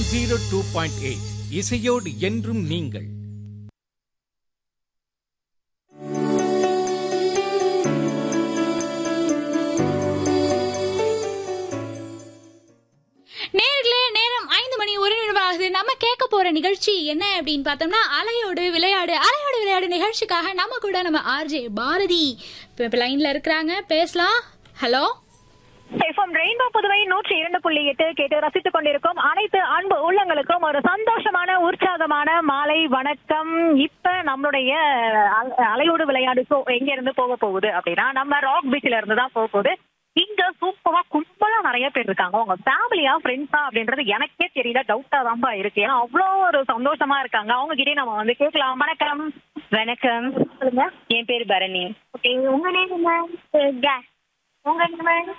Zero two point eight இசையோடு என்றும் நீங்கள் நேர்களே நேரம் ஐந்து மணி ஒரு நிமிடம் ஆகுது நம்ம கேட்க போற நிகழ்ச்சி என்ன அப்படின்னு பார்த்தோம்னா அலையோடு விளையாடு அலையோடு விளையாடு நிகழ்ச்சிக்காக நம்ம கூட நம்ம ஆர்ஜே பாரதி இப்ப லைன்ல இருக்கிறாங்க பேசலாம் ஹலோ எஃப்எம் ரெயின்போ புதுவை நூற்றி இரண்டு புள்ளி எட்டு கேட்டு ரசித்துக் கொண்டிருக்கும் அனைத்து அன்பு உள்ளங்களுக்கும் ஒரு சந்தோஷமான உற்சாகமான மாலை வணக்கம் இப்ப நம்மளுடைய அல- அலையோடு விளையாடு ஷோ எங்க இருந்து போக போகுது அப்படின்னா நம்ம ராக் பீச்ல இருந்து தான் போக போகுது இங்க சூப்பரா கும்பலா நிறைய பேர் இருக்காங்க உங்க ஃபேமிலியா ஃப்ரெண்ட்ஸா அப்படின்றது எனக்கே தெரியல டவுட்டா தான்பா இருக்கு ஏன்னா அவ்வளோ ஒரு சந்தோஷமா இருக்காங்க அவங்க கிட்டே நம்ம வந்து கேட்கலாம் வணக்கம் வணக்கம் சொல்லுங்க என் பேர் பரணி ஓகே உங்க நேம் என்ன உங்க நேம்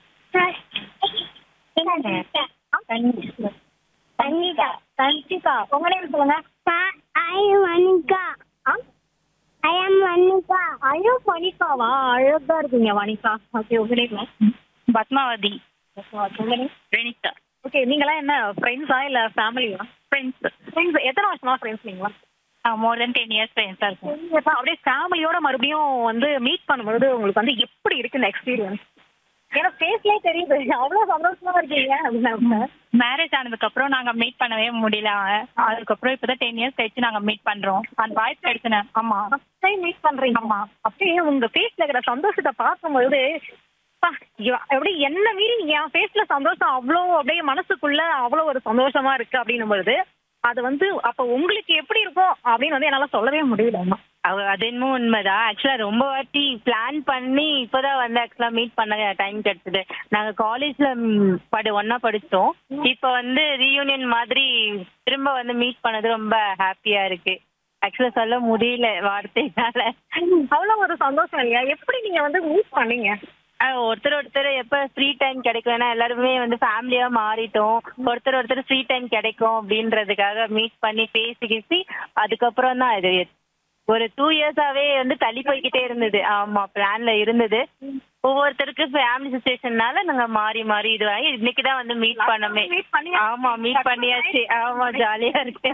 கன்னிகா கன்னிகா உங்க நேம் சொல்லுங்க I am Anika. I am Anika. ஐயோ வனிகாவா அழகா இருக்கீங்க வனிகா ஓகே உங்க நேம் பத்மாவதி உங்க நேம் ரெனிதா ஓகே நீங்களாம் என்ன ஃப்ரெண்ட்ஸா இல்ல ஃபேமிலியா ஃப்ரெண்ட்ஸ் ஃப்ரெண்ட்ஸ் எத்தனை வருஷமா ஃப்ரெண்ட்ஸ் நீங்களா மோர் தென் டென் இயர்ஸ் ஃப்ரெண்ட்ஸாக இருக்கும் இப்ப அப்படியே ஃபேமிலியோட மறுபடியும் வந்து மீட் பண்ணும்போது உங்களுக்கு வந்து எப்படி இருக்கு இந்த எக்ஸ்பீரியன்ஸ் ஏன்னா ஃபேஸ்லயே தெரியுது அவ்வளவு சந்தோஷமா இருக்கீங்க அப்படின்னு மேரேஜ் ஆனதுக்கப்புறம் நாங்கள் மீட் பண்ணவே முடியல அதுக்கப்புறம் இப்போ தான் டென் இயர்ஸ் கழிச்சு நாங்கள் மீட் பண்ணுறோம் அந்த வாய்ப்பு கிடைச்சுனேன் ஆமாம் ஃபர்ஸ்ட் டைம் மீட் பண்றீங்க ஆமா. அப்படியே உங்க ஃபேஸ்ல இருக்கிற சந்தோஷத்தை பார்க்கும்போது பா, இவ- எப்படி என்ன மீறி என் ஃபேஸ்ல சந்தோஷம் அவ்வளோ அப்படியே மனசுக்குள்ள அவ்வளோ ஒரு சந்தோஷமா இருக்கு அப்படின்னும் பொழுது அது வந்து அப்ப உங்களுக்கு எப்படி இருக்கும் அப்படின்னு வந்து என்னால சொல்லவே முடியல அம்மா. அவ அது என்னமோ உண்மைதான் ஆக்சுவலாக ரொம்ப வாட்டி பிளான் பண்ணி இப்போதான் வந்து ஆக்சுவலாக மீட் பண்ண டைம் கிடைச்சது நாங்கள் காலேஜில் படி ஒன்றா படிச்சிட்டோம் இப்போ வந்து ரீயூனியன் மாதிரி திரும்ப வந்து மீட் பண்ணது ரொம்ப ஹாப்பியாக இருக்கு ஆக்சுவலாக சொல்ல முடியல வார்த்தைனால அவ்வளோ ஒரு சந்தோஷம் இல்லையா எப்படி நீங்க வந்து மீட் பண்ணீங்க ஆஹ் ஒருத்தர் ஒருத்தர் எப்ப ஃப்ரீ டைம் கிடைக்கும் ஏன்னா எல்லாருமே வந்து ஃபேமிலியா மாறிட்டோம் ஒருத்தர் ஒருத்தர் ஃப்ரீ டைம் கிடைக்கும் அப்படின்றதுக்காக மீட் பண்ணி பேசி பேசி அதுக்கப்புறம் தான் இது ஒரு டூ இயர்ஸாவே வந்து தள்ளி போய்கிட்டே இருந்தது ஆமா பிளான்ல இருந்தது ஒவ்வொருத்தருக்கு ஃபேமிலி சுச்சுவேஷன்னால நாங்க மாறி மாறி இதுவாகி இன்னைக்கு தான் வந்து மீட் பண்ணமே Meet பண்ணியாச்சு. ஆமா மீட் பண்ணியாச்சு ஆமா ஜாலியா இருக்கு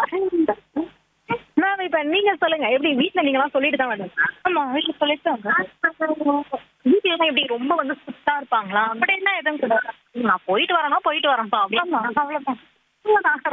மேம் இப்ப நீங்க சொல்லுங்க எப்படி வீட்ல நீங்க எல்லாம் சொல்லிட்டு தான் வந்து ஆமா வீட்டுல சொல்லிட்டு வீட்டுல எல்லாம் எப்படி ரொம்ப வந்து சுத்தா இருப்பாங்களா அப்படி என்ன எதுவும் கிடையாது நான் போயிட்டு வரேன்னா போயிட்டு வரேன்ப்பா அப்படின்னு ஆமா, அவ்வளவுதான்